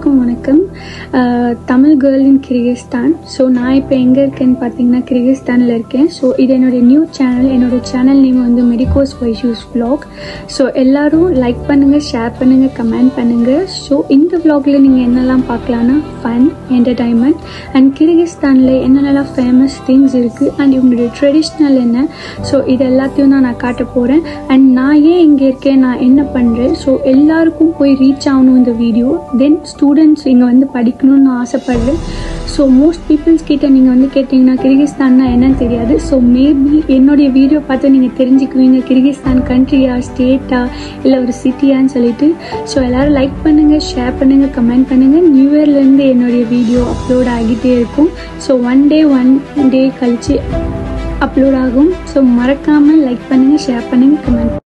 எல்லாருக்கும் வணக்கம் அஹ், Tamil girl in Kyrgyzstan so நான் இப்போ எங்கே இருக்கேன்னு பார்த்தீங்கன்னா கிர்கிஸ்தானில் இருக்கேன் ஸோ இது என்னுடைய நியூ சேனல் என்னோட சேனல் நேம் வந்து மெடிக்கோஸ் வைஷூஸ் vlog ஸோ எல்லாரும் லைக் பண்ணுங்கள் ஷேர் பண்ணுங்கள் கமெண்ட் பண்ணுங்கள் ஸோ இந்த vlogல நீங்கள் என்னெல்லாம் பார்க்கலான்னா ஃபன் என்டர்டைன்மெண்ட் அண்ட் கிர்கிஸ்தானில் என்னென்னலாம் ஃபேமஸ் திங்ஸ் இருக்குது அண்ட் இவங்களுடைய ட்ரெடிஷ்னல் என்ன ஸோ இது எல்லாத்தையும் தான் நான் காட்ட போகிறேன் அண்ட் நான் ஏன் இங்கே இருக்கேன் நான் என்ன பண்ணுறேன் ஸோ எல்லாருக்கும் போய் ரீச் ஆகணும் இந்த வீடியோ தென் ஸ்டூடெண்ட்ஸ் இங்கே வந்து படிக்கணும்னு நான் ஆசைப்படுறேன் ஸோ மோஸ்ட் பீப்புள்ஸ் கிட்ட நீங்கள் வந்து கேட்டிங்கன்னா கிர்கிஸ்தான்னா என்னன்னு தெரியாது ஸோ மேபி என்னுடைய வீடியோ பார்த்து நீங்கள் தெரிஞ்சுக்குவீங்க கிர்கிஸ்தான் கண்ட்ரியா ஸ்டேட்டா இல்லை ஒரு சிட்டியான்னு சொல்லிட்டு ஸோ எல்லாரும் லைக் பண்ணுங்கள் ஷேர் பண்ணுங்கள் கமெண்ட் பண்ணுங்கள் நியூ இயர்லேருந்து என்னுடைய வீடியோ அப்லோட் ஆகிட்டே இருக்கும் so one day one day கழிச்சு அப்லோட் ஆகும் ஸோ மறக்காமல் லைக் பண்ணுங்கள் ஷேர் பண்ணுங்கள் கமெண்ட்